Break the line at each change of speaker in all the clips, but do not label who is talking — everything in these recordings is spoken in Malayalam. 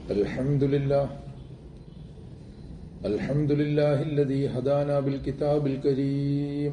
الحمد لله الحمد لله الذي هدانا بالكتاب الكريم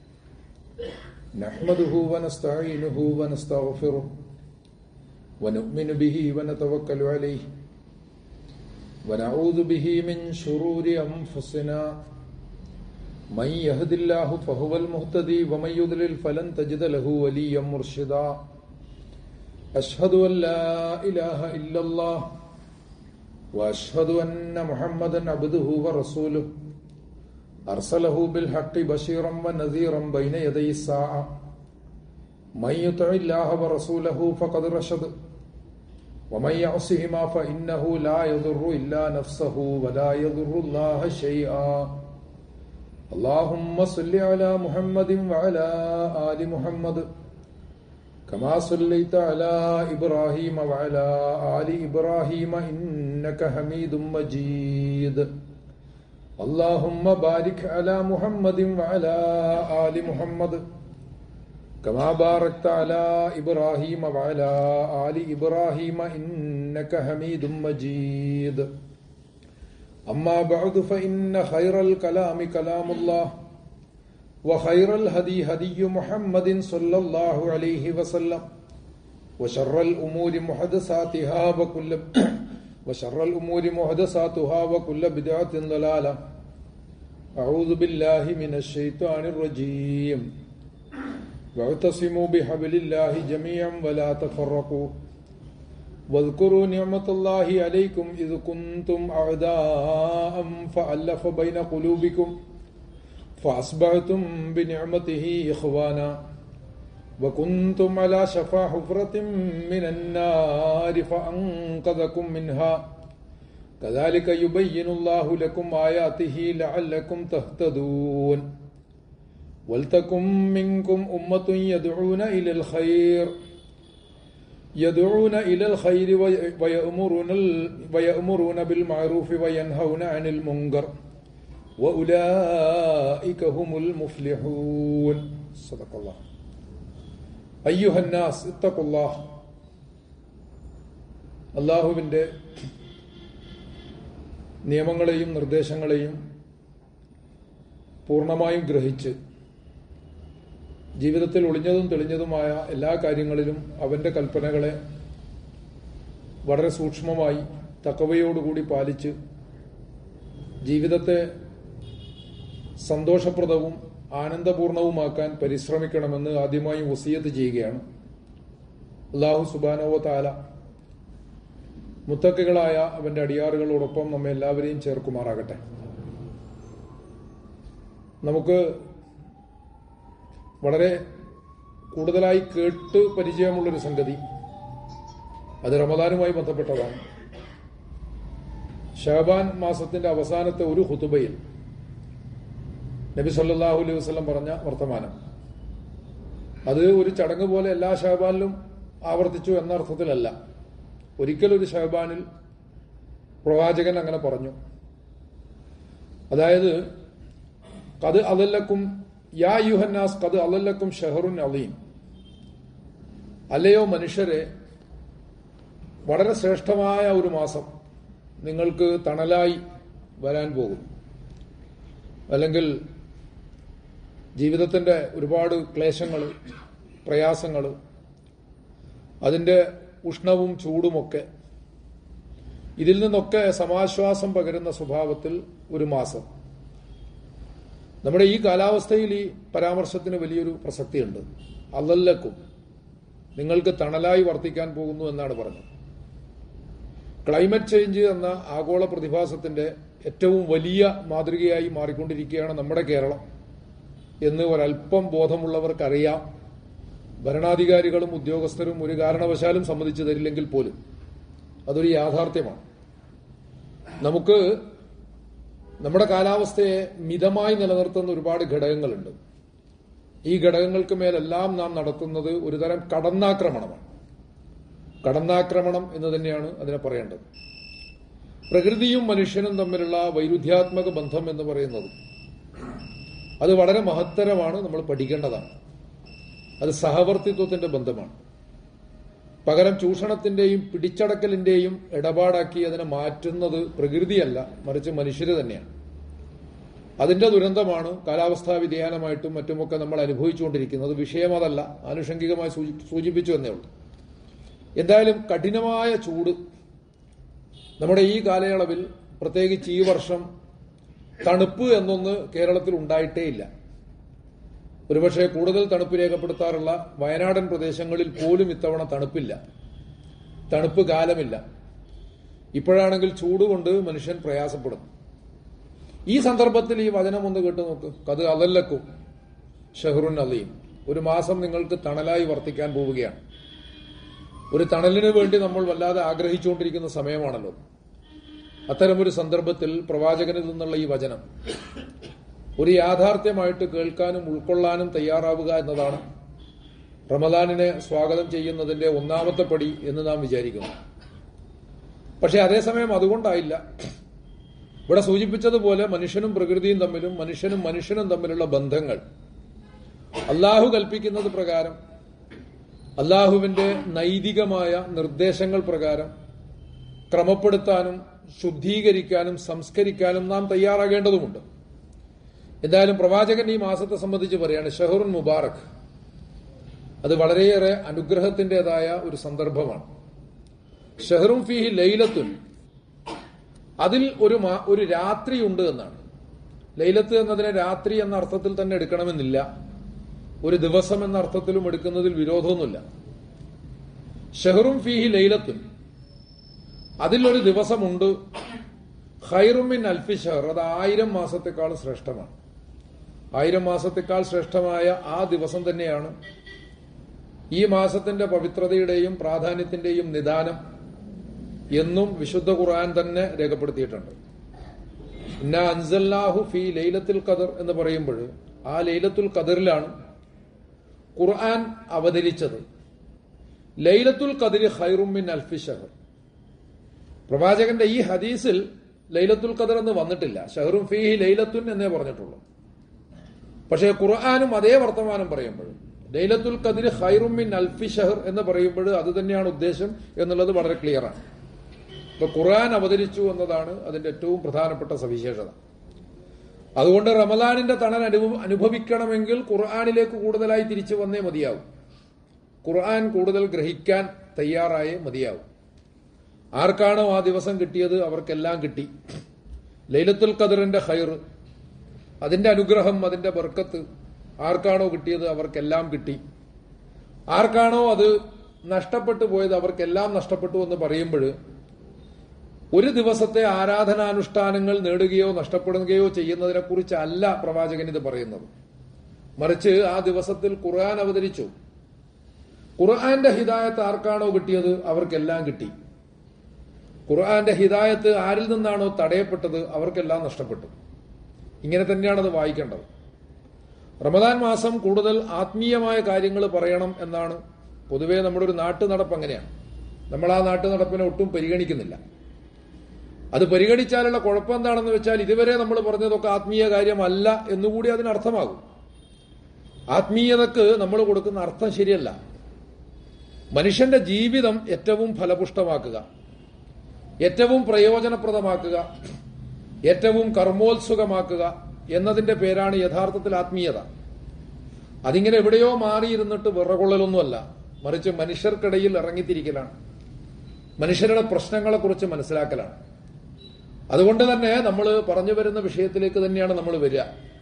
نحمده ونستعينه ونستغفره ونؤمن به ونتوكل عليه ونعوذ به من شرور أنفسنا من يهد الله فهو المهتدي ومن يضلل فلن تجد له وليا مرشدا أشهد أن لا إله إلا الله وأشهد أن محمدا عبده ورسوله أرسله بالحق بشيرا ونذيرا بين يدي الساعة من يطع الله ورسوله فقد رشد ومن يعصهما فإنه لا يضر إلا نفسه ولا يضر الله شيئا اللهم صل على محمد وعلى آل محمد كما صليت على إبراهيم وعلى آل إبراهيم إنك حميد مجيد اللهم بارك على محمد وعلى آل محمد كما باركت على إبراهيم وعلى آل إبراهيم إنك حميد مجيد أما بعد فإن خير الكلام كلام الله وخير الهدي هدي محمد صلى الله عليه وسلم وشر الأمور محدثاتها وكل وشر الأمور محدثاتها وكل بدعة ضلالة أعوذ بالله من الشيطان الرجيم واعتصموا بحبل الله جميعا ولا تفرقوا واذكروا نعمة الله عليكم إذ كنتم أعداء فألف بين قلوبكم فأصبحتم بنعمته إخوانا وكنتم على شفا حفرة من النار فأنقذكم منها كذلك يبين الله لكم آياته لعلكم تهتدون ولتكن منكم أمة يدعون إلى الخير يدعون إلى الخير ويأمرون, ويأمرون بالمعروف وينهون عن المنكر وأولئك هم المفلحون صدق الله أيها الناس اتقوا الله അള്ളാഹുവിൻ്റെ നിയമങ്ങളെയും നിർദ്ദേശങ്ങളെയും പൂർണ്ണമായും ഗ്രഹിച്ച് ജീവിതത്തിൽ ഒളിഞ്ഞതും തെളിഞ്ഞതുമായ എല്ലാ കാര്യങ്ങളിലും അവന്റെ കൽപ്പനകളെ വളരെ സൂക്ഷ്മമായി തക്കവയോടുകൂടി പാലിച്ച് ജീവിതത്തെ സന്തോഷപ്രദവും ആനന്ദപൂർണവുമാക്കാൻ പരിശ്രമിക്കണമെന്ന് ആദ്യമായി വസീയത്ത് ചെയ്യുകയാണ് അള്ളാഹു സുബാനോവ താല മുത്തക്കുകളായ അവന്റെ അടിയാറുകളോടൊപ്പം നമ്മെ എല്ലാവരെയും ചേർക്കുമാറാകട്ടെ നമുക്ക് വളരെ കൂടുതലായി കേട്ട് പരിചയമുള്ളൊരു സംഗതി അത് റമദാനുമായി ബന്ധപ്പെട്ടതാണ് ഷാബാൻ മാസത്തിന്റെ അവസാനത്തെ ഒരു ഹുതുബയിൽ നബി സല്ലാഹു അലൈഹി വസ്ലം പറഞ്ഞ വർത്തമാനം അത് ഒരു ചടങ്ങ് പോലെ എല്ലാ ഷഹബാനിലും ആവർത്തിച്ചു എന്ന അർത്ഥത്തിലല്ല ഒരിക്കലൊരു ഷഹബാനിൽ പ്രവാചകൻ അങ്ങനെ പറഞ്ഞു അതായത് കത് അതല്ലക്കും യാ യുഹന്നാസ് കത് അലല്ലക്കും ഷെഹറുൻ അലീം അല്ലയോ മനുഷ്യരെ വളരെ ശ്രേഷ്ഠമായ ഒരു മാസം നിങ്ങൾക്ക് തണലായി വരാൻ പോകും അല്ലെങ്കിൽ ജീവിതത്തിന്റെ ഒരുപാട് ക്ലേശങ്ങൾ പ്രയാസങ്ങൾ അതിന്റെ ഉഷ്ണവും ചൂടുമൊക്കെ ഇതിൽ നിന്നൊക്കെ സമാശ്വാസം പകരുന്ന സ്വഭാവത്തിൽ ഒരു മാസം നമ്മുടെ ഈ കാലാവസ്ഥയിൽ ഈ പരാമർശത്തിന് വലിയൊരു പ്രസക്തിയുണ്ട് അല്ലല്ലക്കും നിങ്ങൾക്ക് തണലായി വർത്തിക്കാൻ പോകുന്നു എന്നാണ് പറഞ്ഞത് ക്ലൈമറ്റ് ചേഞ്ച് എന്ന ആഗോള പ്രതിഭാസത്തിന്റെ ഏറ്റവും വലിയ മാതൃകയായി മാറിക്കൊണ്ടിരിക്കുകയാണ് നമ്മുടെ കേരളം എന്ന് ഒരല്പം ബോധമുള്ളവർക്കറിയാം ഭരണാധികാരികളും ഉദ്യോഗസ്ഥരും ഒരു കാരണവശാലും സമ്മതിച്ചു തരില്ലെങ്കിൽ പോലും അതൊരു യാഥാർത്ഥ്യമാണ് നമുക്ക് നമ്മുടെ കാലാവസ്ഥയെ മിതമായി നിലനിർത്തുന്ന ഒരുപാട് ഘടകങ്ങളുണ്ട് ഈ ഘടകങ്ങൾക്ക് മേലെല്ലാം നാം നടത്തുന്നത് ഒരുതരം കടന്നാക്രമണമാണ് കടന്നാക്രമണം എന്ന് തന്നെയാണ് അതിനെ പറയേണ്ടത് പ്രകൃതിയും മനുഷ്യനും തമ്മിലുള്ള വൈരുദ്ധ്യാത്മക ബന്ധം എന്ന് പറയുന്നത് അത് വളരെ മഹത്തരമാണ് നമ്മൾ പഠിക്കേണ്ടതാണ് അത് സഹവർത്തിത്വത്തിന്റെ ബന്ധമാണ് പകരം ചൂഷണത്തിന്റെയും പിടിച്ചടക്കലിന്റെയും ഇടപാടാക്കി അതിനെ മാറ്റുന്നത് പ്രകൃതിയല്ല മറിച്ച് മനുഷ്യര് തന്നെയാണ് അതിന്റെ ദുരന്തമാണ് കാലാവസ്ഥാ വ്യതിയാനമായിട്ടും മറ്റുമൊക്കെ നമ്മൾ അനുഭവിച്ചുകൊണ്ടിരിക്കുന്നത് വിഷയം അതല്ല ആനുഷംഗികമായി സൂചി- സൂചിപ്പിച്ചു എന്നേ ഉള്ളൂ എന്തായാലും കഠിനമായ ചൂട് നമ്മുടെ ഈ കാലയളവിൽ പ്രത്യേകിച്ച് ഈ വർഷം തണുപ്പ് എന്നൊന്ന് കേരളത്തിൽ ഉണ്ടായിട്ടേ ഇല്ല ഒരുപക്ഷെ കൂടുതൽ തണുപ്പ് രേഖപ്പെടുത്താറുള്ള വയനാടൻ പ്രദേശങ്ങളിൽ പോലും ഇത്തവണ തണുപ്പില്ല തണുപ്പ് കാലമില്ല ഇപ്പോഴാണെങ്കിൽ ചൂട് കൊണ്ട് മനുഷ്യൻ പ്രയാസപ്പെടുന്നു ഈ സന്ദർഭത്തിൽ ഈ വചനം ഒന്ന് കേട്ടു നോക്ക് കത് അതല്ലക്കും ഷെഹറുൻ അലീം ഒരു മാസം നിങ്ങൾക്ക് തണലായി വർത്തിക്കാൻ പോവുകയാണ് ഒരു തണലിന് വേണ്ടി നമ്മൾ വല്ലാതെ ആഗ്രഹിച്ചുകൊണ്ടിരിക്കുന്ന സമയമാണല്ലോ അത്തരമൊരു സന്ദർഭത്തിൽ പ്രവാചകനിൽ നിന്നുള്ള ഈ വചനം ഒരു യാഥാർത്ഥ്യമായിട്ട് കേൾക്കാനും ഉൾക്കൊള്ളാനും തയ്യാറാവുക എന്നതാണ് റമദാനിനെ സ്വാഗതം ചെയ്യുന്നതിന്റെ ഒന്നാമത്തെ പടി എന്ന് നാം വിചാരിക്കുന്നു പക്ഷെ അതേസമയം അതുകൊണ്ടായില്ല ഇവിടെ സൂചിപ്പിച്ചതുപോലെ മനുഷ്യനും പ്രകൃതിയും തമ്മിലും മനുഷ്യനും മനുഷ്യനും തമ്മിലുള്ള ബന്ധങ്ങൾ അള്ളാഹു കൽപ്പിക്കുന്നത് പ്രകാരം അള്ളാഹുവിന്റെ നൈതികമായ നിർദ്ദേശങ്ങൾ പ്രകാരം ക്രമപ്പെടുത്താനും ശുദ്ധീകരിക്കാനും സംസ്കരിക്കാനും നാം തയ്യാറാകേണ്ടതുമുണ്ട് എന്തായാലും പ്രവാചകൻ ഈ മാസത്തെ സംബന്ധിച്ച് പറയാണ് ഷഹറുൻ മുബാറക് അത് വളരെയേറെ അനുഗ്രഹത്തിന്റേതായ ഒരു സന്ദർഭമാണ് ഷഹറും ഫിഹി ലൈലത്തുൻ അതിൽ ഒരു മാ- ഒരു രാത്രിയുണ്ട് എന്നാണ് ലൈലത്ത് എന്നതിനെ രാത്രി എന്ന അർത്ഥത്തിൽ തന്നെ എടുക്കണമെന്നില്ല ഒരു ദിവസം എന്ന അർത്ഥത്തിലും എടുക്കുന്നതിൽ വിരോധമൊന്നുമില്ല ഷെഹറും ഫിഹി ലൈലത്തുൻ അതിൽ ഒരു ദിവസമുണ്ട് ഖൈറുമിൻ അൽഫി ഷഹർ അത് ആയിരം മാസത്തെക്കാൾ ശ്രേഷ്ഠമാണ് ആയിരം മാസത്തെക്കാൾ ശ്രേഷ്ഠമായ ആ ദിവസം തന്നെയാണ് ഈ മാസത്തിന്റെ പവിത്രതയുടെയും പ്രാധാന്യത്തിന്റെയും നിദാനം എന്നും വിശുദ്ധ ഖുർആൻ തന്നെ രേഖപ്പെടുത്തിയിട്ടുണ്ട് ഇന്ന അൻസല്ലാഹു ഫി ലൈലത്തുൽ ഖദർ എന്ന് പറയുമ്പോൾ ആ ലൈലത്തുൽ ഖദറിലാണ് ഖുർആൻ അവതരിച്ചത് ലൈലത്തുൽ ഖദരി ഖൈറും മിൻ അൽഫി ഷഹർ പ്രവാചകന്റെ ഈ ഹദീസിൽ ലൈലത്തുൽ ഖദർ എന്ന് വന്നിട്ടില്ല ഷഹറും ഫീഹി ലൈലത്തുൻ എന്നേ പറഞ്ഞിട്ടുള്ളൂ പക്ഷേ ഖുർആാനും അതേ വർത്തമാനം പറയുമ്പോൾ ലൈലത്തുൽ ഖദർ ഖൈറും മിൻ അൽഫി ഷഹർ എന്ന് പറയുമ്പോൾ അത് തന്നെയാണ് ഉദ്ദേശം എന്നുള്ളത് വളരെ ക്ലിയറാണ് ഇപ്പൊ ഖുർആൻ അവതരിച്ചു എന്നതാണ് അതിന്റെ ഏറ്റവും പ്രധാനപ്പെട്ട സവിശേഷത അതുകൊണ്ട് റമദാനിന്റെ തണൽ അനുഭവ അനുഭവിക്കണമെങ്കിൽ ഖുർആാനിലേക്ക് കൂടുതലായി തിരിച്ചു വന്നേ മതിയാവും ഖുർആൻ കൂടുതൽ ഗ്രഹിക്കാൻ തയ്യാറായേ മതിയാവും ആർക്കാണോ ആ ദിവസം കിട്ടിയത് അവർക്കെല്ലാം കിട്ടി ലൈലത്തുൽ ഖദറിന്റെ ഖൈർ അതിന്റെ അനുഗ്രഹം അതിന്റെ ബർക്കത്ത് ആർക്കാണോ കിട്ടിയത് അവർക്കെല്ലാം കിട്ടി ആർക്കാണോ അത് നഷ്ടപ്പെട്ടു പോയത് അവർക്കെല്ലാം നഷ്ടപ്പെട്ടു എന്ന് പറയുമ്പോൾ ഒരു ദിവസത്തെ ആരാധനാനുഷ്ഠാനങ്ങൾ നേടുകയോ നഷ്ടപ്പെടുകയോ ചെയ്യുന്നതിനെ കുറിച്ചല്ല പ്രവാചകൻ ഇത് പറയുന്നത് മറിച്ച് ആ ദിവസത്തിൽ ഖുർആൻ അവതരിച്ചു ഖുർആന്റെ ഹിദായത്ത് ആർക്കാണോ കിട്ടിയത് അവർക്കെല്ലാം കിട്ടി ഖുർആന്റെ ഹിദായത്ത് ആരിൽ നിന്നാണോ തടയപ്പെട്ടത് അവർക്കെല്ലാം നഷ്ടപ്പെട്ടു ഇങ്ങനെ തന്നെയാണ് അത് വായിക്കേണ്ടത് റമദാൻ മാസം കൂടുതൽ ആത്മീയമായ കാര്യങ്ങൾ പറയണം എന്നാണ് പൊതുവേ നമ്മുടെ ഒരു നാട്ടു നടപ്പ് അങ്ങനെയാണ് നമ്മൾ ആ നാട്ടു നടപ്പിനെ ഒട്ടും പരിഗണിക്കുന്നില്ല അത് പരിഗണിച്ചാലുള്ള കുഴപ്പം എന്താണെന്ന് വെച്ചാൽ ഇതുവരെ നമ്മൾ പറഞ്ഞതൊക്കെ ആത്മീയ കാര്യമല്ല എന്നുകൂടി അതിനർത്ഥമാകും ആത്മീയതക്ക് നമ്മൾ കൊടുക്കുന്ന അർത്ഥം ശരിയല്ല മനുഷ്യന്റെ ജീവിതം ഏറ്റവും ഫലപുഷ്ടമാക്കുക ഏറ്റവും പ്രയോജനപ്രദമാക്കുക ഏറ്റവും കർമ്മോത്സുകമാക്കുക എന്നതിന്റെ പേരാണ് യഥാർത്ഥത്തിൽ ആത്മീയത അതിങ്ങനെ എവിടെയോ മാറിയിരുന്നിട്ട് വിറകൊള്ളലൊന്നുമല്ല മറിച്ച് മനുഷ്യർക്കിടയിൽ ഇറങ്ങിത്തിരിക്കലാണ് മനുഷ്യരുടെ പ്രശ്നങ്ങളെക്കുറിച്ച് മനസ്സിലാക്കലാണ് അതുകൊണ്ട് തന്നെ നമ്മൾ പറഞ്ഞു വരുന്ന വിഷയത്തിലേക്ക് തന്നെയാണ് നമ്മൾ വരിക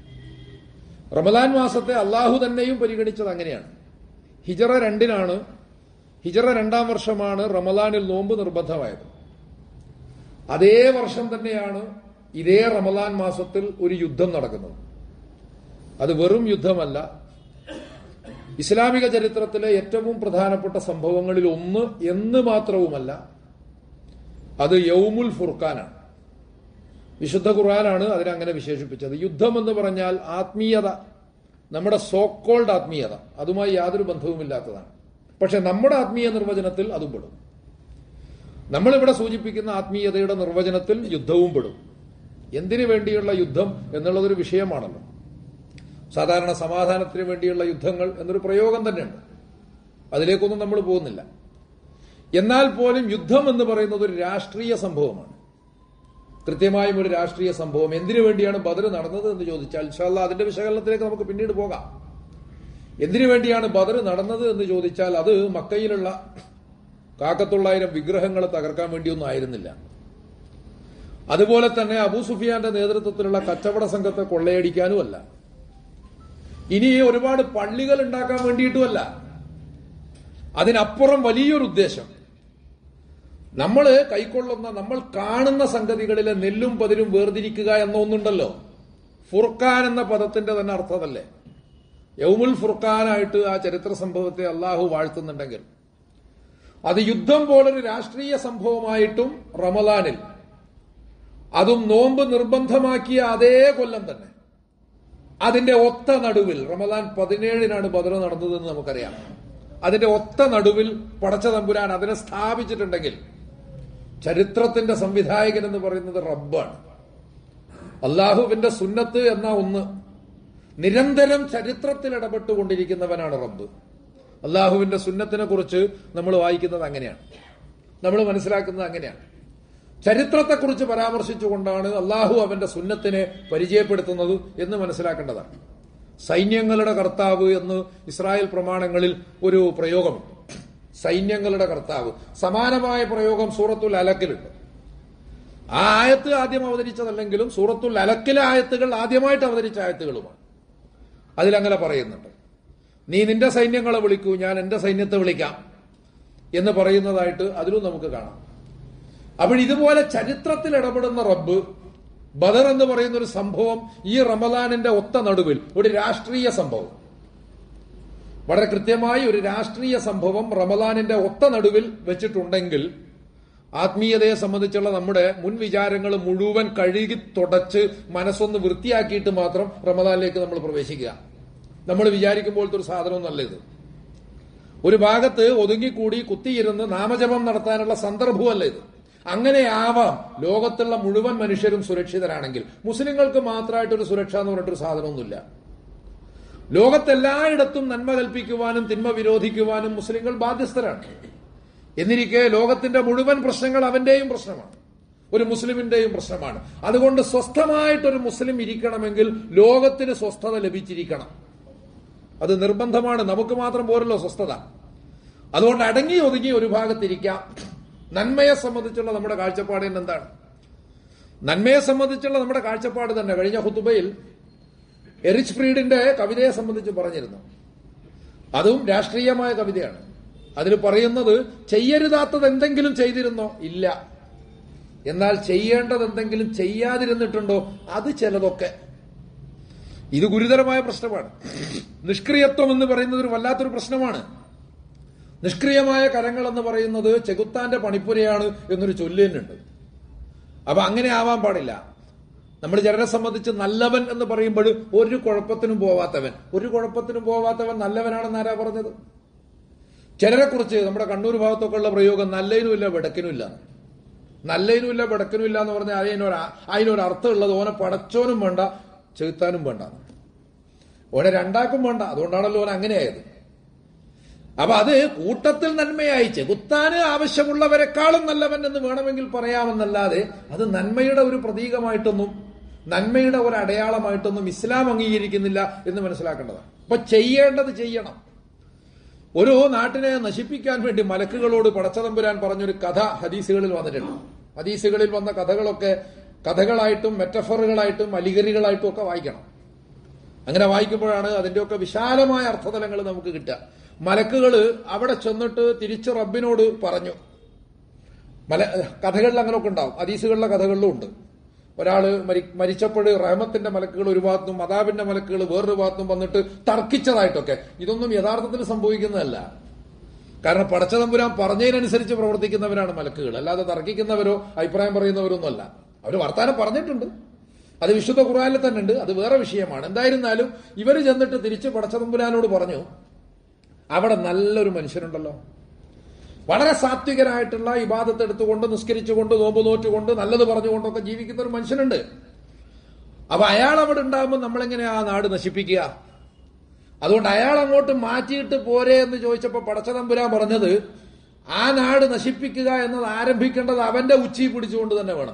റമദാൻ മാസത്തെ അള്ളാഹു തന്നെയും പരിഗണിച്ചത് അങ്ങനെയാണ് ഹിജറ രണ്ടിനാണ് ഹിജറ രണ്ടാം വർഷമാണ് റമദാനിൽ നോമ്പ് നിർബന്ധമായത് അതേ വർഷം തന്നെയാണ് ഇതേ റമദാൻ മാസത്തിൽ ഒരു യുദ്ധം നടക്കുന്നത് അത് വെറും യുദ്ധമല്ല ഇസ്ലാമിക ചരിത്രത്തിലെ ഏറ്റവും പ്രധാനപ്പെട്ട സംഭവങ്ങളിൽ ഒന്ന് എന്ന് മാത്രവുമല്ല അത് യൗമുൽ ഫുർഖാനാണ് വിശുദ്ധ ഖുർആനാണ് അതിനങ്ങനെ വിശേഷിപ്പിച്ചത് യുദ്ധം എന്ന് പറഞ്ഞാൽ ആത്മീയത നമ്മുടെ സോക്കോൾഡ് ആത്മീയത അതുമായി യാതൊരു ബന്ധവുമില്ലാത്തതാണ് പക്ഷെ നമ്മുടെ ആത്മീയ നിർവചനത്തിൽ അതും പെടും നമ്മളിവിടെ സൂചിപ്പിക്കുന്ന ആത്മീയതയുടെ നിർവചനത്തിൽ യുദ്ധവും പെടും എന്തിനു വേണ്ടിയുള്ള യുദ്ധം എന്നുള്ളതൊരു വിഷയമാണല്ലോ സാധാരണ സമാധാനത്തിന് വേണ്ടിയുള്ള യുദ്ധങ്ങൾ എന്നൊരു പ്രയോഗം തന്നെയുണ്ട് അതിലേക്കൊന്നും നമ്മൾ പോകുന്നില്ല എന്നാൽ പോലും യുദ്ധം എന്ന് പറയുന്നത് ഒരു രാഷ്ട്രീയ സംഭവമാണ് കൃത്യമായും ഒരു രാഷ്ട്രീയ സംഭവം എന്തിനു വേണ്ടിയാണ് ബദർ നടന്നത് എന്ന് ചോദിച്ചാൽ ഇൻഷാല്ല അതിന്റെ വിശകലനത്തിലേക്ക് നമുക്ക് പിന്നീട് പോകാം എന്തിനു വേണ്ടിയാണ് ബദർ നടന്നത് എന്ന് ചോദിച്ചാൽ അത് മക്കയിലുള്ള കാക്കത്തൊള്ളായിരം വിഗ്രഹങ്ങളെ തകർക്കാൻ വേണ്ടിയൊന്നും ആയിരുന്നില്ല അതുപോലെ തന്നെ അബൂ സുഫിയാന്റെ നേതൃത്വത്തിലുള്ള കച്ചവട സംഘത്തെ കൊള്ളയടിക്കാനുമല്ല ഇനി ഒരുപാട് പള്ളികൾ ഉണ്ടാക്കാൻ വേണ്ടിയിട്ടുമല്ല അതിനപ്പുറം വലിയൊരു ഉദ്ദേശം നമ്മൾ കൈക്കൊള്ളുന്ന നമ്മൾ കാണുന്ന സംഗതികളിലെ നെല്ലും പതിരും വേർതിരിക്കുക എന്ന ഒന്നുണ്ടല്ലോ ഫുർഖാൻ എന്ന പദത്തിന്റെ തന്നെ അർത്ഥമല്ലേ യൗമുൽ ഫുർഖാനായിട്ട് ആ ചരിത്ര സംഭവത്തെ അള്ളാഹു വാഴ്ത്തുന്നുണ്ടെങ്കിൽ അത് യുദ്ധം പോലൊരു രാഷ്ട്രീയ സംഭവമായിട്ടും റമലാനിൽ അതും നോമ്പ് നിർബന്ധമാക്കിയ അതേ കൊല്ലം തന്നെ അതിന്റെ ഒത്ത നടുവിൽ റമലാൻ പതിനേഴിനാണ് ബദർ നടന്നതെന്ന് നമുക്കറിയാം അതിന്റെ ഒത്ത നടുവിൽ പടച്ച തമ്പുരാൻ അതിനെ സ്ഥാപിച്ചിട്ടുണ്ടെങ്കിൽ ചരിത്രത്തിന്റെ സംവിധായകൻ എന്ന് പറയുന്നത് റബ്ബാണ് അള്ളാഹുവിന്റെ സുന്നത്ത് എന്ന ഒന്ന് നിരന്തരം ചരിത്രത്തിൽ ഇടപെട്ടുകൊണ്ടിരിക്കുന്നവനാണ് റബ്ബ് അള്ളാഹുവിന്റെ സുന്നത്തിനെ കുറിച്ച് നമ്മൾ വായിക്കുന്നത് അങ്ങനെയാണ് നമ്മൾ മനസ്സിലാക്കുന്നത് അങ്ങനെയാണ് ചരിത്രത്തെക്കുറിച്ച് പരാമർശിച്ചുകൊണ്ടാണ് അള്ളാഹു അവന്റെ സുന്നത്തിനെ പരിചയപ്പെടുത്തുന്നത് എന്ന് മനസ്സിലാക്കേണ്ടതാണ് സൈന്യങ്ങളുടെ കർത്താവ് എന്ന് ഇസ്രായേൽ പ്രമാണങ്ങളിൽ ഒരു പ്രയോഗമുണ്ട് സൈന്യങ്ങളുടെ കർത്താവ് സമാനമായ പ്രയോഗം സൂറത്തുൽ അലക്കിലുണ്ട് ആ ആയത്ത് ആദ്യം അവതരിച്ചതല്ലെങ്കിലും സൂറത്തുൽ അലക്കിലെ ആയത്തുകൾ ആദ്യമായിട്ട് അവതരിച്ച ആയത്തുകളുമാണ് അതിലങ്ങനെ പറയുന്നുണ്ട് നീ നിന്റെ സൈന്യങ്ങളെ വിളിക്കൂ ഞാൻ എന്റെ സൈന്യത്തെ വിളിക്കാം എന്ന് പറയുന്നതായിട്ട് അതിലും നമുക്ക് കാണാം അപ്പോൾ ഇതുപോലെ ചരിത്രത്തിൽ ഇടപെടുന്ന റബ്ബ് ബദർ എന്ന് പറയുന്ന ഒരു സംഭവം ഈ റമദാനിന്റെ ഒത്ത നടുവിൽ ഒരു രാഷ്ട്രീയ സംഭവം വളരെ കൃത്യമായി ഒരു രാഷ്ട്രീയ സംഭവം റമദാനിന്റെ ഒത്ത നടുവിൽ വെച്ചിട്ടുണ്ടെങ്കിൽ ആത്മീയതയെ സംബന്ധിച്ചുള്ള നമ്മുടെ മുൻ വിചാരങ്ങൾ മുഴുവൻ കഴുകി തുടച്ച് മനസ്സൊന്ന് വൃത്തിയാക്കിയിട്ട് മാത്രം റമദാനിലേക്ക് നമ്മൾ പ്രവേശിക്കുക നമ്മൾ വിചാരിക്കുമ്പോഴത്തെ ഒരു സാധനമൊന്നല്ല ഇത് ഒരു ഭാഗത്ത് ഒതുങ്ങിക്കൂടി കുത്തിയിരുന്ന് നാമജപം നടത്താനുള്ള സന്ദർഭമല്ല ഇത് അങ്ങനെയാവാം ലോകത്തുള്ള മുഴുവൻ മനുഷ്യരും സുരക്ഷിതരാണെങ്കിൽ മുസ്ലിങ്ങൾക്ക് മാത്രമായിട്ടൊരു സുരക്ഷ എന്ന് പറഞ്ഞിട്ടൊരു സാധനമൊന്നുമില്ല ലോകത്തെല്ലായിടത്തും നന്മ കൽപ്പിക്കുവാനും തിന്മ വിരോധിക്കുവാനും മുസ്ലിങ്ങൾ ബാധ്യസ്ഥരാണ് എന്നിരിക്കെ ലോകത്തിന്റെ മുഴുവൻ പ്രശ്നങ്ങൾ അവന്റെയും പ്രശ്നമാണ് ഒരു മുസ്ലിമിന്റെയും പ്രശ്നമാണ് അതുകൊണ്ട് സ്വസ്ഥമായിട്ടൊരു മുസ്ലിം ഇരിക്കണമെങ്കിൽ ലോകത്തിന് സ്വസ്ഥത ലഭിച്ചിരിക്കണം അത് നിർബന്ധമാണ് നമുക്ക് മാത്രം പോരല്ലോ സ്വസ്ഥത അതുകൊണ്ട് അടങ്ങി ഒതുങ്ങി ഒരു ഭാഗത്തിരിക്കാം നന്മയെ സംബന്ധിച്ചുള്ള നമ്മുടെ കാഴ്ചപ്പാട് തന്നെ എന്താണ് നന്മയെ സംബന്ധിച്ചുള്ള നമ്മുടെ കാഴ്ചപ്പാട് തന്നെ കഴിഞ്ഞ ഹുത്തുബയിൽ എറിച്ച് ഫ്രീഡിന്റെ കവിതയെ സംബന്ധിച്ച് പറഞ്ഞിരുന്നു അതും രാഷ്ട്രീയമായ കവിതയാണ് അതിൽ പറയുന്നത് ചെയ്യരുതാത്തത് എന്തെങ്കിലും ചെയ്തിരുന്നോ ഇല്ല എന്നാൽ ചെയ്യേണ്ടത് എന്തെങ്കിലും ചെയ്യാതിരുന്നിട്ടുണ്ടോ അത് ചിലതൊക്കെ ഇത് ഗുരുതരമായ പ്രശ്നമാണ് നിഷ്ക്രിയത്വം എന്ന് പറയുന്നത് ഒരു വല്ലാത്തൊരു പ്രശ്നമാണ് നിഷ്ക്രിയമായ കരങ്ങൾ എന്ന് പറയുന്നത് ചെകുത്താന്റെ പണിപ്പുരയാണ് എന്നൊരു ചൊല്ല് തന്നെയുണ്ട് അപ്പൊ അങ്ങനെ ആവാൻ പാടില്ല നമ്മൾ ചിലരെ സംബന്ധിച്ച് നല്ലവൻ എന്ന് പറയുമ്പോൾ ഒരു കുഴപ്പത്തിനും പോവാത്തവൻ ഒരു കുഴപ്പത്തിനും പോവാത്തവൻ നല്ലവനാണെന്ന് ആരാ പറഞ്ഞത് ചിലരെ കുറിച്ച് നമ്മുടെ കണ്ണൂർ ഭാഗത്തൊക്കെ ഉള്ള പ്രയോഗം നല്ലതിനും ഇല്ല വെടക്കിനും ഇല്ല നല്ലതിനും ഇല്ല വെടക്കിനും ഇല്ല എന്ന് പറഞ്ഞാൽ അതിനൊരു അതിനൊരു അർത്ഥമുള്ളത് ഓനെ പടച്ചോനും വേണ്ട ചെകുത്താനും വേണ്ട ഓനെ രണ്ടാക്കും വേണ്ട അതുകൊണ്ടാണല്ലോ ഓൻ അങ്ങനെയായത് അപ്പൊ അത് കൂട്ടത്തിൽ നന്മയായി ചെകുത്താന് ആവശ്യമുള്ളവരെക്കാളും നല്ലവൻ എന്ന് വേണമെങ്കിൽ പറയാമെന്നല്ലാതെ അത് നന്മയുടെ ഒരു പ്രതീകമായിട്ടൊന്നും നന്മയുടെ ഒരു അടയാളമായിട്ടൊന്നും ഇസ്ലാം അംഗീകരിക്കുന്നില്ല എന്ന് മനസ്സിലാക്കേണ്ടതാണ് അപ്പൊ ചെയ്യേണ്ടത് ചെയ്യണം ഒരു നാട്ടിനെ നശിപ്പിക്കാൻ വേണ്ടി മലക്കുകളോട് പടച്ചതമ്പുരാൻ പറഞ്ഞൊരു കഥ ഹദീസുകളിൽ വന്നിട്ടുണ്ട് ഹദീസുകളിൽ വന്ന കഥകളൊക്കെ കഥകളായിട്ടും മെറ്റഫറുകളായിട്ടും അലിഗരികളായിട്ടും ഒക്കെ വായിക്കണം അങ്ങനെ വായിക്കുമ്പോഴാണ് അതിന്റെയൊക്കെ വിശാലമായ അർത്ഥതലങ്ങൾ നമുക്ക് കിട്ടുക മലക്കുകള് അവിടെ ചെന്നിട്ട് തിരിച്ച് റബ്ബിനോട് പറഞ്ഞു മല കഥകളിൽ അങ്ങനെയൊക്കെ ഉണ്ടാവും ഹദീസുകളിലെ കഥകളിലും ഉണ്ട് ഒരാള് മരി മരിച്ചപ്പോൾ റഹമത്തിന്റെ മലക്കുകൾ ഒരു ഭാഗത്തും മതാബിന്റെ മലക്കുകൾ വേറൊരു ഭാഗത്തും വന്നിട്ട് തർക്കിച്ചതായിട്ടൊക്കെ ഇതൊന്നും യഥാർത്ഥത്തിൽ സംഭവിക്കുന്നതല്ല കാരണം പടച്ചതമ്പുരാൻ പറഞ്ഞതിനനുസരിച്ച് പ്രവർത്തിക്കുന്നവരാണ് മലക്കുകൾ അല്ലാതെ തർക്കിക്കുന്നവരോ അഭിപ്രായം പറയുന്നവരൊന്നുമല്ല അവർ വർത്താനം പറഞ്ഞിട്ടുണ്ട് അത് വിശുദ്ധ ഖുറാനിൽ തന്നെ ഉണ്ട് അത് വേറെ വിഷയമാണ് എന്തായിരുന്നാലും ഇവർ ചെന്നിട്ട് തിരിച്ച് പടച്ചതമ്പുരാനോട് പറഞ്ഞു അവിടെ നല്ലൊരു മനുഷ്യനുണ്ടല്ലോ വളരെ സാത്വികനായിട്ടുള്ള ഇബാദത്ത് എടുത്തുകൊണ്ട് നിസ്കരിച്ചുകൊണ്ട് നോമ്പ് നോറ്റുകൊണ്ട് നല്ലത് പറഞ്ഞുകൊണ്ടൊക്കെ ജീവിക്കുന്ന ഒരു മനുഷ്യനുണ്ട് അപ്പൊ അയാൾ അവിടെ ഉണ്ടാകുമ്പോൾ നമ്മളെങ്ങനെ ആ നാട് നശിപ്പിക്കുക അതുകൊണ്ട് അയാൾ അങ്ങോട്ട് മാറ്റിയിട്ട് പോരെ എന്ന് ചോദിച്ചപ്പോൾ പടച്ചതമ്പുരാൻ പറഞ്ഞത് ആ നാട് നശിപ്പിക്കുക എന്നത് ആരംഭിക്കേണ്ടത് അവന്റെ ഉച്ചി പിടിച്ചുകൊണ്ട് തന്നെ വേണം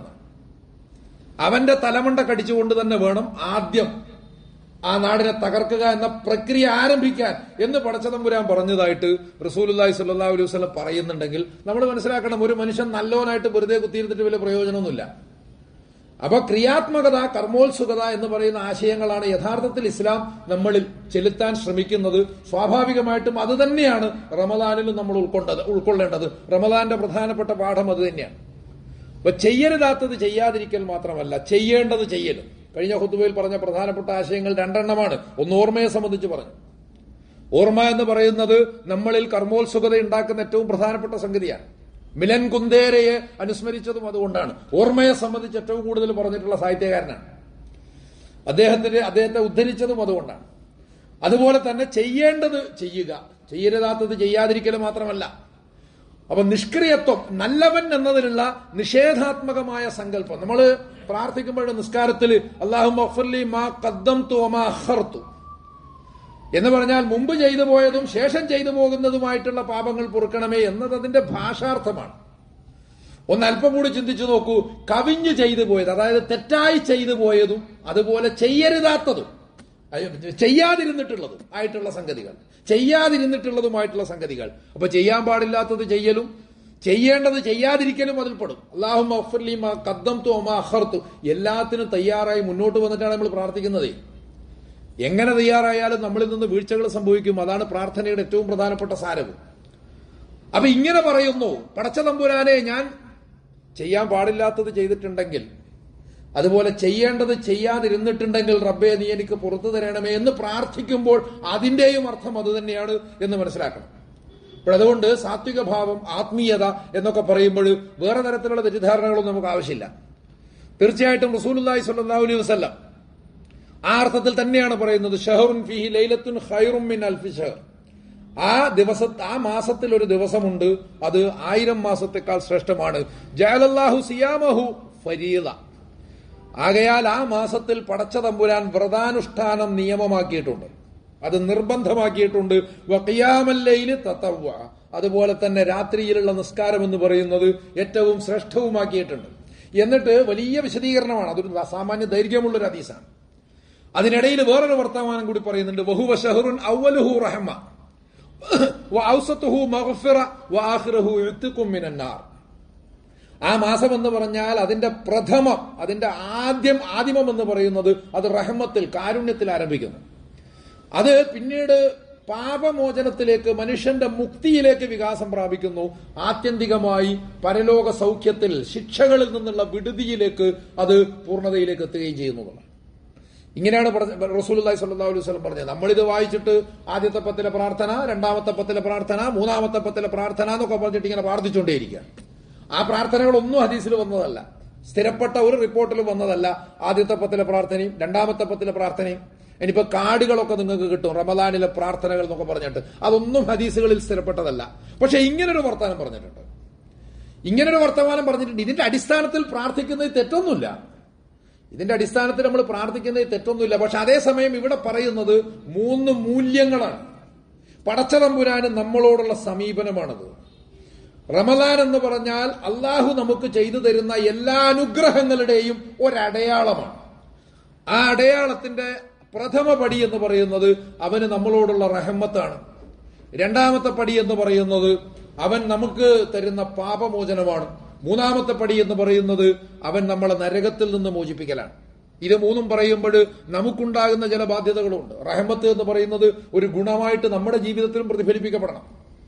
അവന്റെ തലമണ്ട കടിച്ചുകൊണ്ട് തന്നെ വേണം ആദ്യം ആ നാടിനെ തകർക്കുക എന്ന പ്രക്രിയ ആരംഭിക്കാൻ എന്ന് പടച്ചതമ്പുരാൻ പറഞ്ഞതായിട്ട് റസൂലുല്ലാഹി സ്വല്ലല്ലാഹു അലൈഹി വസല്ലം പറയുന്നുണ്ടെങ്കിൽ നമ്മൾ മനസ്സിലാക്കണം ഒരു മനുഷ്യൻ നല്ലവനായിട്ട് വെറുതെ കുത്തിയിരുന്നിട്ട് വലിയ പ്രയോജനമൊന്നുമില്ല അപ്പൊ ക്രിയാത്മകത കർമ്മോത്സുകത എന്ന് പറയുന്ന ആശയങ്ങളാണ് യഥാർത്ഥത്തിൽ ഇസ്ലാം നമ്മളിൽ ചെലുത്താൻ ശ്രമിക്കുന്നത് സ്വാഭാവികമായിട്ടും അത് തന്നെയാണ് റമദാനിലും നമ്മൾ ഉൾക്കൊണ്ടത് ഉൾക്കൊള്ളേണ്ടത് റമദാന്റെ പ്രധാനപ്പെട്ട പാഠം അത് തന്നെയാണ് അപ്പൊ ചെയ്യരുതാത്തത് ചെയ്യാതിരിക്കൽ മാത്രമല്ല ചെയ്യേണ്ടത് ചെയ്യലും കഴിഞ്ഞ ഹുത്തുബയിൽ പറഞ്ഞ പ്രധാനപ്പെട്ട ആശയങ്ങൾ രണ്ടെണ്ണമാണ് ഒന്ന് ഓർമ്മയെ സംബന്ധിച്ച് പറഞ്ഞു ഓർമ്മ എന്ന് പറയുന്നത് നമ്മളിൽ കർമ്മോത്സുകത ഉണ്ടാക്കുന്ന ഏറ്റവും പ്രധാനപ്പെട്ട സംഗതിയാണ് മിലൻ കുന്തേരയെ അനുസ്മരിച്ചതും അതുകൊണ്ടാണ് ഓർമ്മയെ സംബന്ധിച്ച് ഏറ്റവും കൂടുതൽ പറഞ്ഞിട്ടുള്ള സാഹിത്യകാരനാണ് അദ്ദേഹത്തിന്റെ അദ്ദേഹത്തെ ഉദ്ധരിച്ചതും അതുകൊണ്ടാണ് അതുപോലെ തന്നെ ചെയ്യേണ്ടത് ചെയ്യുക ചെയ്യരുതാത്തത് ചെയ്യാതിരിക്കൽ മാത്രമല്ല അപ്പൊ നിഷ്ക്രിയത്വം നല്ലവൻ എന്നതിലുള്ള നിഷേധാത്മകമായ സങ്കല്പം നമ്മൾ പ്രാർത്ഥിക്കുമ്പോൾ നിസ്കാരത്തിൽ അള്ളാഹു മാ കദ്ദം അഖർതു എന്ന് പറഞ്ഞാൽ മുമ്പ് ചെയ്തു പോയതും ശേഷം ചെയ്തു പോകുന്നതുമായിട്ടുള്ള പാപങ്ങൾ പൊറുക്കണമേ എന്നത് അതിന്റെ ഭാഷാർത്ഥമാണ് ഒന്ന് അല്പം കൂടി ചിന്തിച്ചു നോക്കൂ കവിഞ്ഞു ചെയ്തു പോയത് അതായത് തെറ്റായി ചെയ്തു പോയതും അതുപോലെ ചെയ്യരുതാത്തതും ചെയ്യാതിരുന്നിട്ടുള്ളതും ആയിട്ടുള്ള സംഗതികൾ ചെയ്യാതിരുന്നിട്ടുള്ളതുമായിട്ടുള്ള സംഗതികൾ അപ്പൊ ചെയ്യാൻ പാടില്ലാത്തത് ചെയ്യലും ചെയ്യേണ്ടത് ചെയ്യാതിരിക്കലും അതിൽ പെടും അള്ളാഹും കദ്ദം തു അഹർത്തു എല്ലാത്തിനും തയ്യാറായി മുന്നോട്ട് വന്നിട്ടാണ് നമ്മൾ പ്രാർത്ഥിക്കുന്നത് എങ്ങനെ തയ്യാറായാലും നമ്മളിൽ നിന്ന് വീഴ്ചകൾ സംഭവിക്കും അതാണ് പ്രാർത്ഥനയുടെ ഏറ്റവും പ്രധാനപ്പെട്ട സാരവും അപ്പൊ ഇങ്ങനെ പറയുന്നു പടച്ച തമ്പുരാനെ ഞാൻ ചെയ്യാൻ പാടില്ലാത്തത് ചെയ്തിട്ടുണ്ടെങ്കിൽ അതുപോലെ ചെയ്യേണ്ടത് ചെയ്യാതിരുന്നിട്ടുണ്ടെങ്കിൽ റബ്ബെ നീ എനിക്ക് പുറത്തു തരണമേ എന്ന് പ്രാർത്ഥിക്കുമ്പോൾ അതിന്റെയും അർത്ഥം അത് തന്നെയാണ് എന്ന് മനസ്സിലാക്കണം അപ്പോൾ അതുകൊണ്ട് സാത്വിക ഭാവം ആത്മീയത എന്നൊക്കെ പറയുമ്പോൾ വേറെ തരത്തിലുള്ള തെറ്റിദ്ധാരണകളൊന്നും നമുക്ക് ആവശ്യമില്ല തീർച്ചയായിട്ടും റസൂലുല്ലാഹി സ്വല്ലല്ലാഹു അലൈഹി വസല്ലം ആ അർത്ഥത്തിൽ തന്നെയാണ് പറയുന്നത് ഷഹറുൻ ഫിഹി ലൈലത്തുൻ ഖൈറും മിൻ അൽഫി ഷഹർ ആ ദിവസ ആ മാസത്തിൽ ഒരു ദിവസമുണ്ട് അത് ആയിരം മാസത്തെക്കാൾ ശ്രേഷ്ഠമാണ് ജയലല്ലാഹു സിയാമഹു ഫരീദ ആകയാൽ ആ മാസത്തിൽ പടച്ച തമ്പുരാൻ വ്രതാനുഷ്ഠാനം നിയമമാക്കിയിട്ടുണ്ട് അത് നിർബന്ധമാക്കിയിട്ടുണ്ട് വക്കിയാമല്ലയില് തത്തവ്വ അതുപോലെ തന്നെ രാത്രിയിലുള്ള നിസ്കാരം എന്ന് പറയുന്നത് ഏറ്റവും ശ്രേഷ്ഠവുമാക്കിയിട്ടുണ്ട് എന്നിട്ട് വലിയ വിശദീകരണമാണ് അതൊരു സാമാന്യ ദൈർഘ്യമുള്ള ഒരു ഹദീസാണ് അതിനിടയിൽ വേറൊരു വർത്തമാനം കൂടി പറയുന്നുണ്ട് വഹുവ ഷഹറുൻ അവലുഹു റഹമ ഔസത്തുഹു മഗ്ഫിറ വആഖിറഹു ഇത്ഖും മിനന്നാർ ആ മാസം എന്ന് പറഞ്ഞാൽ അതിന്റെ പ്രഥമം അതിന്റെ ആദ്യം ആദിമം എന്ന് പറയുന്നത് അത് റഹമത്തിൽ കാരുണ്യത്തിൽ ആരംഭിക്കുന്നു അത് പിന്നീട് പാപമോചനത്തിലേക്ക് മനുഷ്യന്റെ മുക്തിയിലേക്ക് വികാസം പ്രാപിക്കുന്നു ആത്യന്തികമായി പരലോക സൗഖ്യത്തിൽ ശിക്ഷകളിൽ നിന്നുള്ള വിടുതിയിലേക്ക് അത് പൂർണ്ണതയിലേക്ക് എത്തുകയും ചെയ്യുന്നതാണ് ഇങ്ങനെയാണ് റസൂലി സല്ലാ അലൈഹി വസ്ലം പറഞ്ഞത് നമ്മളിത് വായിച്ചിട്ട് ആദ്യത്തെ പത്തിലെ പ്രാർത്ഥന രണ്ടാമത്തെ പത്തിലെ പ്രാർത്ഥന മൂന്നാമത്തെ പത്തിലെ പ്രാർത്ഥന എന്നൊക്കെ പറഞ്ഞിട്ട് ഇങ്ങനെ പ്രാർത്ഥിച്ചുകൊണ്ടേയിരിക്കുക ആ പ്രാർത്ഥനകളൊന്നും ഹദീസിൽ വന്നതല്ല സ്ഥിരപ്പെട്ട ഒരു റിപ്പോർട്ടിലും വന്നതല്ല ആദ്യത്തെ പത്തിലെ പ്രാർത്ഥനയും രണ്ടാമത്തെ പത്തിലെ പ്രാർത്ഥനയും ഇനിയിപ്പോ കാർഡുകളൊക്കെ നിങ്ങൾക്ക് കിട്ടും റമദാനിലെ പ്രാർത്ഥനകൾ എന്നൊക്കെ പറഞ്ഞിട്ട് അതൊന്നും ഹദീസുകളിൽ സ്ഥിരപ്പെട്ടതല്ല പക്ഷെ ഇങ്ങനൊരു വർത്തമാനം പറഞ്ഞിട്ടുണ്ട് ഇങ്ങനൊരു വർത്തമാനം പറഞ്ഞിട്ടുണ്ട് ഇതിന്റെ അടിസ്ഥാനത്തിൽ പ്രാർത്ഥിക്കുന്നത് തെറ്റൊന്നുമില്ല ഇതിന്റെ അടിസ്ഥാനത്തിൽ നമ്മൾ പ്രാർത്ഥിക്കുന്നത് തെറ്റൊന്നുമില്ല പക്ഷെ അതേസമയം ഇവിടെ പറയുന്നത് മൂന്ന് മൂല്യങ്ങളാണ് പടച്ചതമ്പുരാന് നമ്മളോടുള്ള സമീപനമാണത് റമദാൻ എന്ന് പറഞ്ഞാൽ അള്ളാഹു നമുക്ക് ചെയ്തു തരുന്ന എല്ലാ അനുഗ്രഹങ്ങളുടെയും ഒരടയാളമാണ് ആ അടയാളത്തിന്റെ പ്രഥമ പടി എന്ന് പറയുന്നത് അവന് നമ്മളോടുള്ള റഹമ്മത്താണ് രണ്ടാമത്തെ പടി എന്ന് പറയുന്നത് അവൻ നമുക്ക് തരുന്ന പാപമോചനമാണ് മൂന്നാമത്തെ പടി എന്ന് പറയുന്നത് അവൻ നമ്മളെ നരകത്തിൽ നിന്ന് മോചിപ്പിക്കലാണ് ഇത് മൂന്നും പറയുമ്പോൾ നമുക്കുണ്ടാകുന്ന ചില ബാധ്യതകളുണ്ട് റഹമത്ത് എന്ന് പറയുന്നത് ഒരു ഗുണമായിട്ട് നമ്മുടെ ജീവിതത്തിലും പ്രതിഫലിപ്പിക്കപ്പെടണം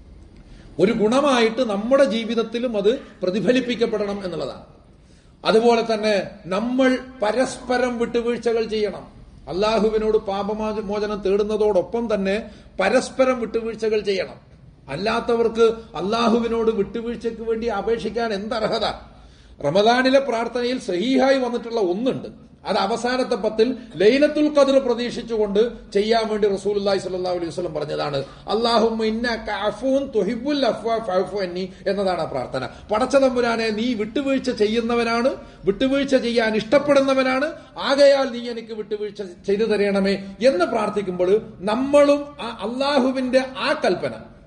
ഒരു ഗുണമായിട്ട് നമ്മുടെ ജീവിതത്തിലും അത് പ്രതിഫലിപ്പിക്കപ്പെടണം എന്നുള്ളതാണ് അതുപോലെ തന്നെ നമ്മൾ പരസ്പരം വിട്ടുവീഴ്ചകൾ ചെയ്യണം അള്ളാഹുവിനോട് പാപമോചനം തേടുന്നതോടൊപ്പം തന്നെ പരസ്പരം വിട്ടുവീഴ്ചകൾ ചെയ്യണം അല്ലാത്തവർക്ക് അള്ളാഹുവിനോട് വിട്ടുവീഴ്ചയ്ക്ക് വേണ്ടി അപേക്ഷിക്കാൻ എന്തർഹത റമദാനിലെ പ്രാർത്ഥനയിൽ സഹീഹായി വന്നിട്ടുള്ള ഒന്നുണ്ട് അത് അവസാനത്തെ പത്തിൽ ലൈലത്തുൽ ഖദർ പ്രതീക്ഷിച്ചുകൊണ്ട് ചെയ്യാൻ വേണ്ടി റസൂലുള്ളാഹി സ്വല്ലല്ലാഹു അലൈഹി വസല്ലം പറഞ്ഞതാണ് അല്ലാഹുമ്മ ഇന്നക അഫൂൻ തുഹിബ്ബുൽ അഫ്വ ഫഅഫു അന്നി എന്നതാണ് ആ പ്രാർത്ഥന പടച്ച തമ്പുരാനെ നീ വിട്ടുവീഴ്ച ചെയ്യുന്നവനാണ് വിട്ടുവീഴ്ച ചെയ്യാൻ ഇഷ്ടപ്പെടുന്നവനാണ് ആകയാൽ നീ എനിക്ക് വിട്ടുവീഴ്ച ചെയ്തു തരണമേ എന്ന് പ്രാർത്ഥിക്കുമ്പോൾ നമ്മളും ആ അള്ളാഹുവിന്റെ ആ കൽപ്പന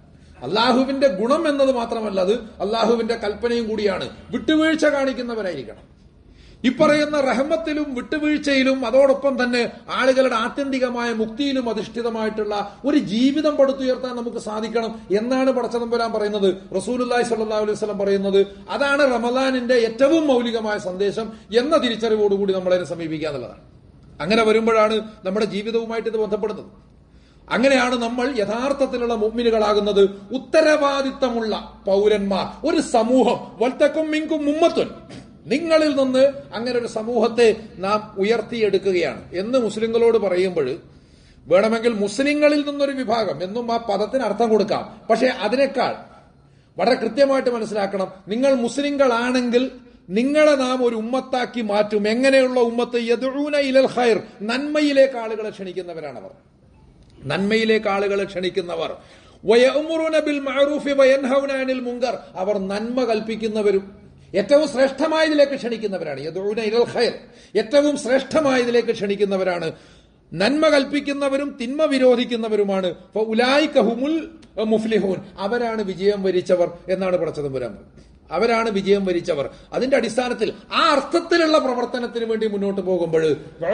അള്ളാഹുവിന്റെ ഗുണം എന്നത് മാത്രമല്ല അത് അള്ളാഹുവിന്റെ കൽപ്പനയും കൂടിയാണ് വിട്ടുവീഴ്ച കാണിക്കുന്നവരായിരിക്കണം ഇപ്പറയുന്ന റഹമത്തിലും വിട്ടുവീഴ്ചയിലും അതോടൊപ്പം തന്നെ ആളുകളുടെ ആത്യന്തികമായ മുക്തിയിലും അധിഷ്ഠിതമായിട്ടുള്ള ഒരു ജീവിതം പടുത്തുയർത്താൻ നമുക്ക് സാധിക്കണം എന്നാണ് പടച്ചതമ്പുരാൻ പറയുന്നത് റസൂലുല്ലായി സല്ലാ അലൈഹി സ്വലം പറയുന്നത് അതാണ് റമദാനിന്റെ ഏറ്റവും മൗലികമായ സന്ദേശം എന്ന തിരിച്ചറിവോടുകൂടി നമ്മളതിനെ സമീപിക്കുക എന്നുള്ളതാണ് അങ്ങനെ വരുമ്പോഴാണ് നമ്മുടെ ജീവിതവുമായിട്ട് ഇത് ബന്ധപ്പെടുന്നത് അങ്ങനെയാണ് നമ്മൾ യഥാർത്ഥത്തിലുള്ള മുമ്മിനുകളാകുന്നത് ഉത്തരവാദിത്തമുള്ള പൗരന്മാർ ഒരു സമൂഹം വൽത്തക്കും മിങ്കും മുമ്മത്തുൻ നിങ്ങളിൽ നിന്ന് അങ്ങനെ ഒരു സമൂഹത്തെ നാം ഉയർത്തിയെടുക്കുകയാണ് എന്ന് മുസ്ലിങ്ങളോട് പറയുമ്പോൾ വേണമെങ്കിൽ മുസ്ലിങ്ങളിൽ നിന്നൊരു വിഭാഗം എന്നും ആ പദത്തിന് അർത്ഥം കൊടുക്കാം പക്ഷെ അതിനേക്കാൾ വളരെ കൃത്യമായിട്ട് മനസ്സിലാക്കണം നിങ്ങൾ മുസ്ലിങ്ങളാണെങ്കിൽ നിങ്ങളെ നാം ഒരു ഉമ്മത്താക്കി മാറ്റും എങ്ങനെയുള്ള ഉമ്മത്ത് യദൂന ഇലൽ ഖൈർ നന്മയിലേക്ക് ആളുകളെ ക്ഷണിക്കുന്നവരാണവർ നന്മയിലേക്ക് ആളുകളെ ക്ഷണിക്കുന്നവർ വയമുറുന ബിൽ മഅറൂഫി വയൻഹൗന അനിൽ മുങ്കർ അവർ നന്മ കൽപ്പിക്കുന്നവരും ഏറ്റവും ശ്രേഷ്ഠമായതിലേക്ക് ക്ഷണിക്കുന്നവരാണ് യദൂന ഇലൽ ഖൈർ ഏറ്റവും ശ്രേഷ്ഠമായതിലേക്ക് ക്ഷണിക്കുന്നവരാണ് നന്മ കൽപ്പിക്കുന്നവരും തിന്മ വിരോധിക്കുന്നവരുമാണ് ഉലായിക്കഹുമുൽ മുഫ്ലിഹൂൻ അവരാണ് വിജയം വരിച്ചവർ എന്നാണ് പടച്ചതമ്പുരാൻ അവരാണ് വിജയം വരിച്ചവർ അതിന്റെ അടിസ്ഥാനത്തിൽ ആ അർത്ഥത്തിലുള്ള പ്രവർത്തനത്തിന് വേണ്ടി മുന്നോട്ട് പോകുമ്പോൾ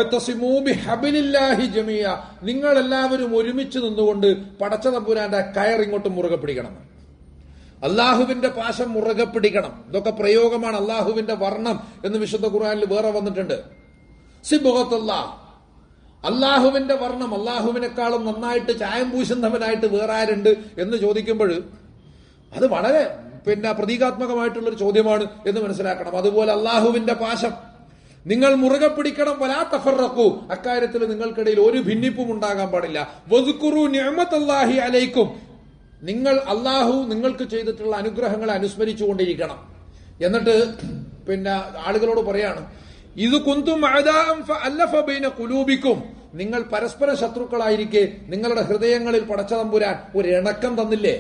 നിങ്ങൾ എല്ലാവരും ഒരുമിച്ച് നിന്നുകൊണ്ട് പടച്ചതമ്പുരാന്റെ കയർ ഇങ്ങോട്ട് മുറുകെ പിടിക്കണം അള്ളാഹുവിന്റെ പാശം മുറുകെ പിടിക്കണം ഇതൊക്കെ പ്രയോഗമാണ് അള്ളാഹുവിന്റെ വർണ്ണം എന്ന് വിശുദ്ധ ഖുർആനിൽ വേറെ വന്നിട്ടുണ്ട് സിബുഹത്തല്ല അള്ളാഹുവിന്റെ വർണ്ണം അള്ളാഹുവിനേക്കാളും നന്നായിട്ട് ചായം പൂശുന്നവനായിട്ട് വേറെ ആരുണ്ട് എന്ന് ചോദിക്കുമ്പോൾ അത് വളരെ പിന്നെ പ്രതീകാത്മകമായിട്ടുള്ള ഒരു ചോദ്യമാണ് എന്ന് മനസ്സിലാക്കണം അതുപോലെ അള്ളാഹുവിന്റെ പാശം നിങ്ങൾ മുറുകെ പിടിക്കണം വലാ തഫറക്കു അക്കാര്യത്തിൽ നിങ്ങൾക്കിടയിൽ ഒരു ഭിന്നിപ്പും ഉണ്ടാകാൻ പാടില്ല വസുക്കുറു നിയമത്തല്ലാഹി അലൈക്കും നിങ്ങൾ അള്ളാഹു നിങ്ങൾക്ക് ചെയ്തിട്ടുള്ള അനുഗ്രഹങ്ങളെ അനുസ്മരിച്ചുകൊണ്ടിരിക്കണം എന്നിട്ട് പിന്നെ ആളുകളോട് പറയാണ് ഇത് കുന്തും കുലൂബിക്കും നിങ്ങൾ പരസ്പര ശത്രുക്കളായിരിക്കെ നിങ്ങളുടെ ഹൃദയങ്ങളിൽ പടച്ചതമ്പുരാൻ ഒരു ഇണക്കം തന്നില്ലേ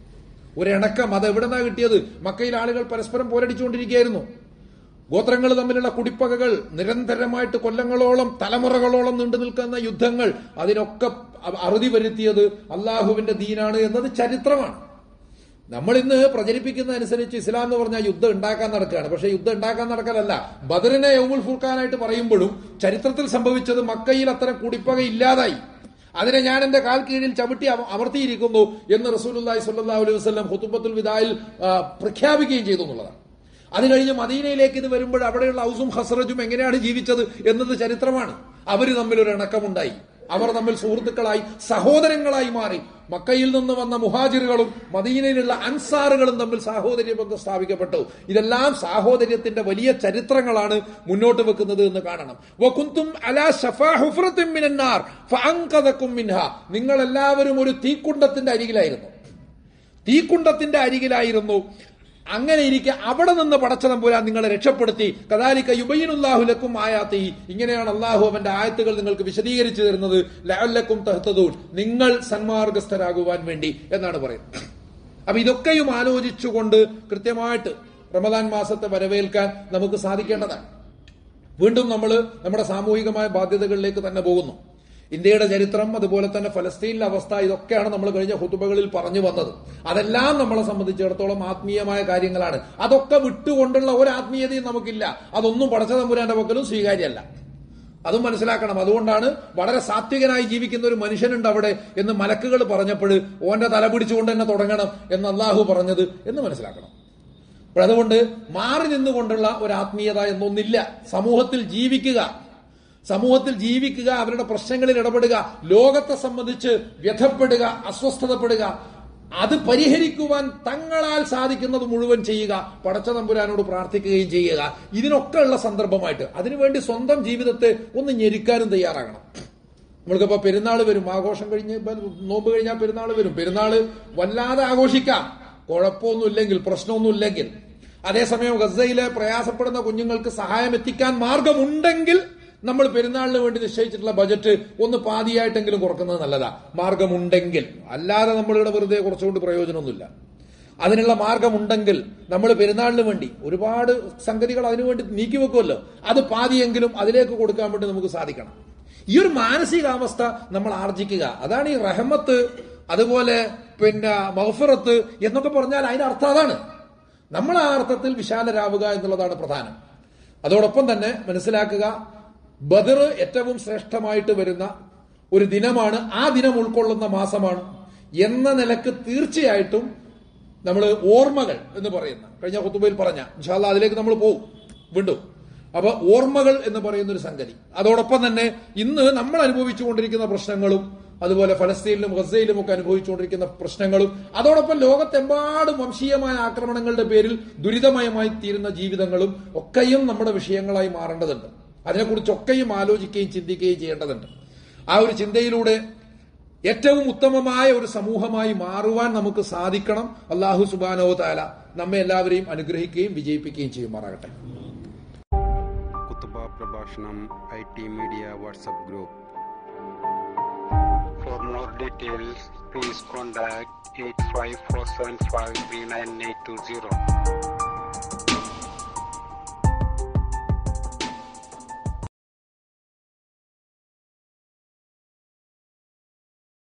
ഒരു ഇണക്കം അത് എവിടെന്നാ കിട്ടിയത് മക്കയിൽ ആളുകൾ പരസ്പരം പോരടിച്ചുകൊണ്ടിരിക്കുകയായിരുന്നു ഗോത്രങ്ങൾ തമ്മിലുള്ള കുടിപ്പകകൾ നിരന്തരമായിട്ട് കൊല്ലങ്ങളോളം തലമുറകളോളം നീണ്ടു നിൽക്കുന്ന യുദ്ധങ്ങൾ അതിനൊക്കെ അറുതി വരുത്തിയത് അള്ളാഹുവിന്റെ ദീനാണ് എന്നത് ചരിത്രമാണ് നമ്മൾ ഇന്ന് പ്രചരിപ്പിക്കുന്ന അനുസരിച്ച് ഇസ്ലാം എന്ന് പറഞ്ഞാൽ യുദ്ധം ഉണ്ടാക്കാൻ നടക്കുകയാണ് പക്ഷെ യുദ്ധം ഉണ്ടാക്കാൻ നടക്കലല്ല ബദറിനെ യൗമുൽ ഫുർഖാനായിട്ട് പറയുമ്പോഴും ചരിത്രത്തിൽ സംഭവിച്ചത് മക്കയിൽ അത്തരം കുടിപ്പക ഇല്ലാതായി അതിനെ ഞാൻ എന്റെ കാൽ കീഴിൽ ചവിട്ടി അമർത്തിയിരിക്കുന്നു എന്ന് റസൂലുല്ലാഹി സ്വല്ലല്ലാഹു അലൈഹി വസല്ലം ഹുത്തുബത്തുൽ വിദായിൽ പ്രഖ്യാപിക്കുകയും ചെയ്തു എന്നുള്ളതാണ് അത് കഴിഞ്ഞ് മദീനയിലേക്ക് ഇത് വരുമ്പോൾ അവിടെയുള്ള ഔസും ഹസ്രജും എങ്ങനെയാണ് ജീവിച്ചത് എന്നത് ചരിത്രമാണ് അവർ തമ്മിൽ ഒരു ഇണക്കമുണ്ടായി അവർ തമ്മിൽ സുഹൃത്തുക്കളായി സഹോദരങ്ങളായി മാറി മക്കയിൽ നിന്ന് വന്ന മുഹാജിറുകളും മദീനയിലുള്ള അൻസാറുകളും തമ്മിൽ സാഹോദര്യ ബന്ധം സ്ഥാപിക്കപ്പെട്ടു ഇതെല്ലാം സാഹോദര്യത്തിന്റെ വലിയ ചരിത്രങ്ങളാണ് മുന്നോട്ട് വെക്കുന്നത് എന്ന് കാണണം വകുന്തും അലാ ഷഫാഹുഫ്രത്തിൻ മിനന്നാർ ഫഅൻഖദകും മിൻഹ നിങ്ങൾ എല്ലാവരും ഒരു തീക്കുണ്ടത്തിന്റെ അരികിലായിരുന്നു തീക്കുണ്ടത്തിന്റെ അരികിലായിരുന്നു അങ്ങനെ ഇരിക്കെ അവിടെ നിന്ന് പടച്ചതമ്പുരാൻ നിങ്ങളെ രക്ഷപ്പെടുത്തി കദാലിക്ക യുബൈനുല്ലാഹുലക്കും ആയാത്തി ഇങ്ങനെയാണ് അള്ളാഹു അവന്റെ ആയത്തുകൾ നിങ്ങൾക്ക് വിശദീകരിച്ചു തരുന്നത് ലഅല്ലക്കും തഹ്തദൂൻ നിങ്ങൾ സന്മാർഗസ്ഥരാകുവാൻ വേണ്ടി എന്നാണ് പറയുന്നത് അപ്പൊ ഇതൊക്കെയും ആലോചിച്ചുകൊണ്ട് കൃത്യമായിട്ട് റമദാൻ മാസത്തെ വരവേൽക്കാൻ നമുക്ക് സാധിക്കേണ്ടതാണ് വീണ്ടും നമ്മൾ നമ്മുടെ സാമൂഹികമായ ബാധ്യതകളിലേക്ക് തന്നെ പോകുന്നു ഇന്ത്യയുടെ ചരിത്രം അതുപോലെ തന്നെ ഫലസ്തീനിലെ അവസ്ഥ ഇതൊക്കെയാണ് നമ്മൾ കഴിഞ്ഞ ഹുത്തുബകളിൽ പറഞ്ഞു വന്നത് അതെല്ലാം നമ്മളെ സംബന്ധിച്ചിടത്തോളം ആത്മീയമായ കാര്യങ്ങളാണ് അതൊക്കെ വിട്ടുകൊണ്ടുള്ള ഒരു ആത്മീയതയും നമുക്കില്ല അതൊന്നും പടച്ച തമ്പുരാന്റെ പക്കലും സ്വീകാര്യമല്ല അതും മനസ്സിലാക്കണം അതുകൊണ്ടാണ് വളരെ സാത്വികനായി ജീവിക്കുന്ന ഒരു മനുഷ്യനുണ്ട് അവിടെ എന്ന് മലക്കുകൾ പറഞ്ഞപ്പോൾ ഓന്റെ തല പിടിച്ചുകൊണ്ട് തന്നെ തുടങ്ങണം എന്ന് അള്ളാഹു പറഞ്ഞത് എന്ന് മനസ്സിലാക്കണം അപ്പോൾ അതുകൊണ്ട് മാറി നിന്നുകൊണ്ടുള്ള ഒരു ആത്മീയത എന്നൊന്നില്ല സമൂഹത്തിൽ ജീവിക്കുക സമൂഹത്തിൽ ജീവിക്കുക അവരുടെ പ്രശ്നങ്ങളിൽ ഇടപെടുക ലോകത്തെ സംബന്ധിച്ച് വ്യഥപ്പെടുക അസ്വസ്ഥതപ്പെടുക അത് പരിഹരിക്കുവാൻ തങ്ങളാൽ സാധിക്കുന്നത് മുഴുവൻ ചെയ്യുക പടച്ച തമ്പുരാനോട് പ്രാർത്ഥിക്കുകയും ചെയ്യുക ഇതിനൊക്കെ ഉള്ള സന്ദർഭമായിട്ട് അതിനുവേണ്ടി സ്വന്തം ജീവിതത്തെ ഒന്ന് ഞെരുക്കാനും തയ്യാറാകണം നമ്മൾക്കിപ്പോ പെരുന്നാൾ വരും ആഘോഷം കഴിഞ്ഞ് നോമ്പ് കഴിഞ്ഞാൽ പെരുന്നാൾ വരും പെരുന്നാൾ വല്ലാതെ ആഘോഷിക്കാം കുഴപ്പമൊന്നുമില്ലെങ്കിൽ പ്രശ്നമൊന്നുമില്ലെങ്കിൽ അതേസമയം ഗസയിലെ പ്രയാസപ്പെടുന്ന കുഞ്ഞുങ്ങൾക്ക് സഹായം എത്തിക്കാൻ മാർഗമുണ്ടെങ്കിൽ നമ്മൾ പെരുന്നാളിന് വേണ്ടി നിശ്ചയിച്ചിട്ടുള്ള ബജറ്റ് ഒന്ന് പാതിയായിട്ടെങ്കിലും കുറക്കുന്നത് നല്ലതാ മാർഗമുണ്ടെങ്കിൽ അല്ലാതെ നമ്മളിവിടെ വെറുതെ കുറച്ചുകൊണ്ട് പ്രയോജനമൊന്നുമില്ല അതിനുള്ള മാർഗമുണ്ടെങ്കിൽ നമ്മൾ പെരുന്നാളിന് വേണ്ടി ഒരുപാട് സംഗതികൾ അതിനുവേണ്ടി നീക്കി വെക്കുമല്ലോ അത് പാതിയെങ്കിലും അതിലേക്ക് കൊടുക്കാൻ വേണ്ടി നമുക്ക് സാധിക്കണം ഈ ഒരു മാനസികാവസ്ഥ നമ്മൾ ആർജിക്കുക അതാണ് ഈ റഹമത്ത് അതുപോലെ പിന്നെ മഹഫിറത്ത് എന്നൊക്കെ പറഞ്ഞാൽ അതിന്റെ അർത്ഥം അതാണ് നമ്മൾ ആ അർത്ഥത്തിൽ വിശാലരാവുക എന്നുള്ളതാണ് പ്രധാനം അതോടൊപ്പം തന്നെ മനസ്സിലാക്കുക ബദർ ഏറ്റവും ശ്രേഷ്ഠമായിട്ട് വരുന്ന ഒരു ദിനമാണ് ആ ദിനം ഉൾക്കൊള്ളുന്ന മാസമാണ് എന്ന നിലക്ക് തീർച്ചയായിട്ടും നമ്മൾ ഓർമ്മകൾ എന്ന് പറയുന്ന കഴിഞ്ഞ കുത്തുബയിൽ പറഞ്ഞ ഇൻഷാല്ല അതിലേക്ക് നമ്മൾ പോകും വീണ്ടും അപ്പൊ ഓർമ്മകൾ എന്ന് പറയുന്ന ഒരു സംഗതി അതോടൊപ്പം തന്നെ ഇന്ന് നമ്മൾ അനുഭവിച്ചുകൊണ്ടിരിക്കുന്ന പ്രശ്നങ്ങളും അതുപോലെ ഫലസ്തീനിലും ഗസയിലും ഒക്കെ അനുഭവിച്ചുകൊണ്ടിരിക്കുന്ന പ്രശ്നങ്ങളും അതോടൊപ്പം ലോകത്തെമ്പാടും വംശീയമായ ആക്രമണങ്ങളുടെ പേരിൽ ദുരിതമയമായി തീരുന്ന ജീവിതങ്ങളും ഒക്കെയും നമ്മുടെ വിഷയങ്ങളായി മാറേണ്ടതുണ്ട് അതിനെക്കുറിച്ചൊക്കെയും ആലോചിക്കുകയും ചിന്തിക്കുകയും ചെയ്യേണ്ടതുണ്ട് ആ ഒരു ചിന്തയിലൂടെ ഏറ്റവും ഉത്തമമായ ഒരു സമൂഹമായി മാറുവാൻ നമുക്ക് സാധിക്കണം അള്ളാഹു സുബാനോ താല നമ്മെ എല്ലാവരെയും അനുഗ്രഹിക്കുകയും വിജയിപ്പിക്കുകയും ചെയ്യുമാറാകട്ടെ
കുത്തുബ പ്രഭാഷണം I T media WhatsApp group
For more details, please contact 854753980.